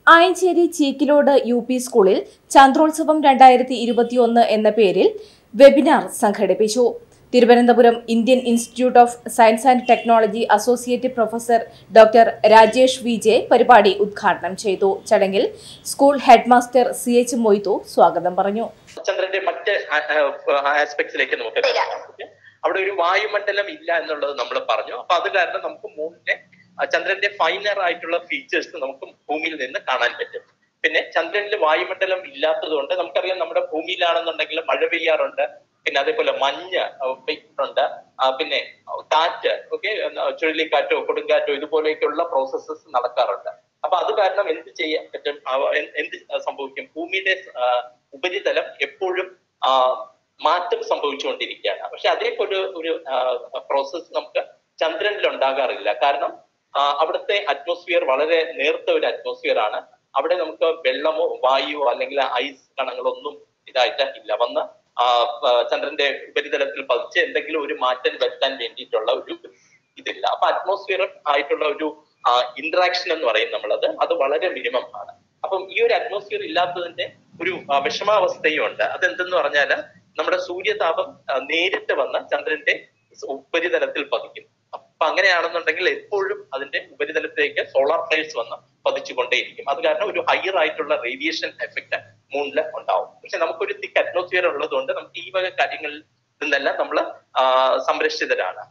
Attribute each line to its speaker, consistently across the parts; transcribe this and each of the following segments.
Speaker 1: Ayancheri Chikkilode U P സ്കൂളിൽ ചന്ദ്രോത്സവം രണ്ടായിരത്തി ഇരുപത്തിയൊന്ന് എന്ന പേരിൽ വെബിനാർ സംഘടിപ്പിച്ചു Thiruvananthapuram Indian institute of science and technology associate professor doctor Rajesh V J പരിപാടി ഉദ്ഘാടനം ചെയ്തു ചടങ്ങിൽ school headmaster C H Moidu സ്വാഗതം പറഞ്ഞു
Speaker 2: ചന്ദ്രന്റെ മറ്റ് ആസ്പെക്ട്സിലേക്ക് നമുക്ക് വരാം. Okay? അവിടെ ഒരു വായുമണ്ഡലം ഇല്ല എന്നുള്ളത് നമ്മൾ പറഞ്ഞു അപ്പൊ അത് കാരണം നമുക്ക് മൂണിന്റെ ആ, ചന്ദ്രന്റെ ഫൈനർ ആയിട്ടുള്ള ഫീച്ചേഴ്സ് നമുക്ക് ഭൂമിയിൽ നിന്ന് കാണാൻ പറ്റും പിന്നെ ചന്ദ്രനിൽ വായുമണ്ഡലം ഇല്ലാത്തത് കൊണ്ട് നമുക്കറിയാം നമ്മുടെ ഭൂമിയിലാണെന്നുണ്ടെങ്കിൽ മഴ പെയ്യാറുണ്ട് പിന്നെ അതേപോലെ മഞ്ഞ് ആ, പെയ്യുന്നുണ്ട് ആ, പിന്നെ കാറ്റ് ഓക്കെ ചുഴലിക്കാറ്റോ കൊടുങ്കാറ്റോ ഇതുപോലെയൊക്കെയുള്ള പ്രോസസ്സസ് നടക്കാറുണ്ട് അപ്പൊ അത് കാരണം എന്ത് ചെയ്യാൻ പറ്റും ആ, എ- എന്ത് സംഭവിക്കും ഭൂമിയുടെ ആ, ഉപരിതലം എപ്പോഴും ആ, മാറ്റം സംഭവിച്ചുകൊണ്ടിരിക്കുകയാണ് പക്ഷെ അതേപോലെ ഒരു പ്രോസസ്സ് നമുക്ക് ചന്ദ്രനിൽ ഉണ്ടാകാറില്ല കാരണം ആ, അവിടുത്തെ അറ്റ്മോസ്ഫിയർ വളരെ നേർത്ത ഒരു അറ്റ്മോസ്ഫിയർ ആണ് അവിടെ നമുക്ക് വെള്ളമോ വായുവോ അല്ലെങ്കിൽ ഐസ് കണങ്ങളോ ഒന്നും ഇതായിട്ട് ഇല്ല വന്ന് ആ, ആ, ചന്ദ്രന്റെ ഉപരിതലത്തിൽ പതിച്ച് എന്തെങ്കിലും ഒരു മാറ്റം വരുത്താൻ വേണ്ടിയിട്ടുള്ള ഒരു ഇതില്ല അപ്പൊ അറ്റ്മോസ്ഫിയർ ആയിട്ടുള്ള ഒരു ഇന്ററാക്ഷൻ എന്ന് പറയും നമ്മളത് അത് വളരെ മിനിമം ആണ് അപ്പം ഈ ഒരു അറ്റ്മോസ്ഫിയർ ഇല്ലാത്തതിന്റെ ഒരു ആ, വിഷമാവസ്ഥയും ഉണ്ട് അതെന്തെന്ന് പറഞ്ഞാല് നമ്മുടെ സൂര്യതാപം ആ, നേരിട്ട് വന്ന് ചന്ദ്രന്റെ ഉപരിതലത്തിൽ പതിക്കും അപ്പൊ അങ്ങനെയാണെന്നുണ്ടെങ്കിൽ എപ്പോഴും അതിന്റെ ഉപരിതലത്തിലേക്ക് സോളാർ ഫ്ലെയർസ് വന്ന് പതിച്ചുകൊണ്ടേയിരിക്കും അത് കാരണം ഒരു ഹയർ ആയിട്ടുള്ള റേഡിയേഷൻ എഫക്ട് മൂണില് ഉണ്ടാവും പക്ഷെ നമുക്കൊരു തിക്ക് അറ്റ്മോസ്ഫിയർ ഉള്ളതുകൊണ്ട് നമുക്ക് ഈ വക കാര്യങ്ങളിൽ നിന്നെല്ലാം നമ്മൾ സംരക്ഷിതരാണ്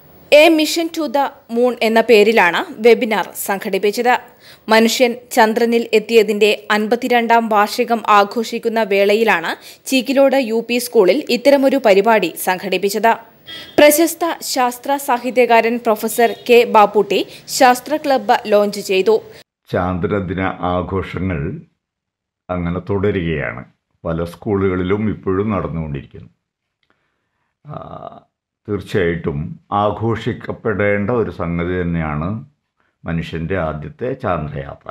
Speaker 1: a mission to the moon എന്ന പേരിലാണ് വെബിനാർ സംഘടിപ്പിച്ചത് മനുഷ്യൻ ചന്ദ്രനിൽ എത്തിയതിന്റെ അൻപത്തിരണ്ടാം വാർഷികം ആഘോഷിക്കുന്ന വേളയിലാണ് ചീക്കിലോട് യു പി സ്കൂളിൽ ഇത്തരമൊരു പരിപാടി സംഘടിപ്പിച്ചത് പ്രശസ്ത ശാസ്ത്ര സാഹിത്യകാരൻ പ്രൊഫസർ കെ ബാപ്പുട്ടി ശാസ്ത്ര ക്ലബ്ബ് ലോഞ്ച് ചെയ്തു
Speaker 3: ചാന്ദ്രദിന ആഘോഷങ്ങൾ അങ്ങനെ തുടരുകയാണ് പല സ്കൂളുകളിലും ഇപ്പോഴും നടന്നുകൊണ്ടിരിക്കുന്നു ആ, തീർച്ചയായിട്ടും ആഘോഷിക്കപ്പെടേണ്ട ഒരു സംഗതി തന്നെയാണ് മനുഷ്യൻ്റെ ആദ്യത്തെ ചാന്ദ്രയാത്ര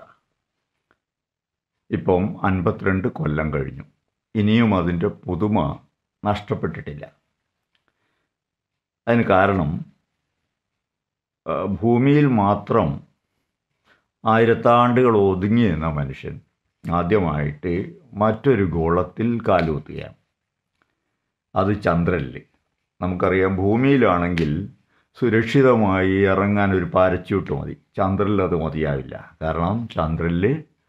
Speaker 3: ഇപ്പം അൻപത്തിരണ്ട് കൊല്ലം കഴിഞ്ഞു ഇനിയും അതിൻ്റെ പുതുമ നഷ്ടപ്പെട്ടിട്ടില്ല അതിന് കാരണം ആ, ഭൂമിയിൽ മാത്രം ആയിരത്താണ്ടുകൾ ഒതുങ്ങി നിന്ന മനുഷ്യൻ ആദ്യമായിട്ട് മറ്റൊരു ഗോളത്തിൽ കാലുകുത്തുകയാണ് അത് ചന്ദ്രനിൽ നമുക്കറിയാം ഭൂമിയിലാണെങ്കിൽ സുരക്ഷിതമായി ഇറങ്ങാൻ ഒരു പാരച്യൂട്ട് മതി ചന്ദ്രനിൽ അത് മതിയാവില്ല കാരണം ചന്ദ്രനിൽ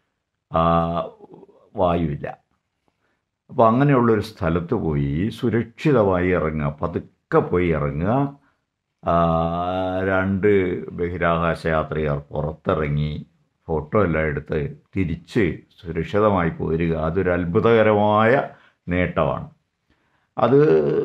Speaker 3: വായുവില്ല അപ്പോൾ അങ്ങനെയുള്ളൊരു സ്ഥലത്ത് പോയി സുരക്ഷിതമായി ഇറങ്ങുക പതുക്കെ പോയി ഇറങ്ങുക ആ, രണ്ട് ബഹിരാകാശ യാത്രികർ പുറത്തിറങ്ങി ഫോട്ടോ എല്ലാം എടുത്ത് തിരിച്ച് സുരക്ഷിതമായി പോരുക അതൊരു അത്ഭുതകരമായ നേട്ടമാണ് അത്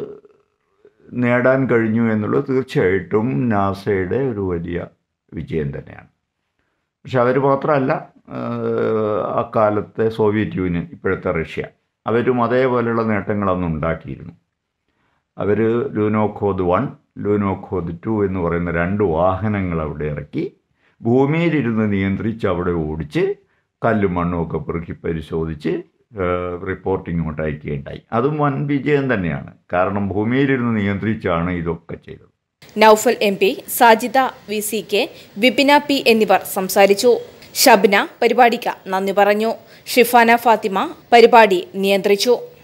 Speaker 3: നേടാൻ കഴിഞ്ഞു എന്നുള്ളത് തീർച്ചയായിട്ടും നാസയുടെ ഒരു വലിയ വിജയം തന്നെയാണ് പക്ഷെ അവർ മാത്രമല്ല ആഹ്, അക്കാലത്തെ സോവിയറ്റ് യൂണിയൻ ഇപ്പോഴത്തെ റഷ്യ അവരും അതേപോലെയുള്ള നേട്ടങ്ങളന്ന് ഉണ്ടാക്കിയിരുന്നു അവർ ലൂനോഖോദ് വൺ ലൂനോഖോദ് ടു എന്ന് പറയുന്ന രണ്ട് വാഹനങ്ങൾ അവിടെ ഇറക്കി ഭൂമിയിലിരുന്ന് നിയന്ത്രിച്ച് അവിടെ ഓടിച്ച് കല്ലും മണ്ണും ഒക്കെ പെറുക്കി പരിശോധിച്ച് റിപ്പോർട്ട് ഇങ്ങോട്ട് അയക്കുകയുണ്ടായി അതും വൻ വിജയം തന്നെയാണ് കാരണം ഭൂമിയിലിരുന്ന് നിയന്ത്രിച്ചാണ് ഇതൊക്കെ ചെയ്തത്
Speaker 1: Noufal M P Sajida V C K Vipina P എന്നിവർ സംസാരിച്ചു ഷബ്ന പരിപാടിക്ക് നന്ദി പറഞ്ഞു ഷിഫാന ഫാത്തിമ പരിപാടി നിയന്ത്രിച്ചു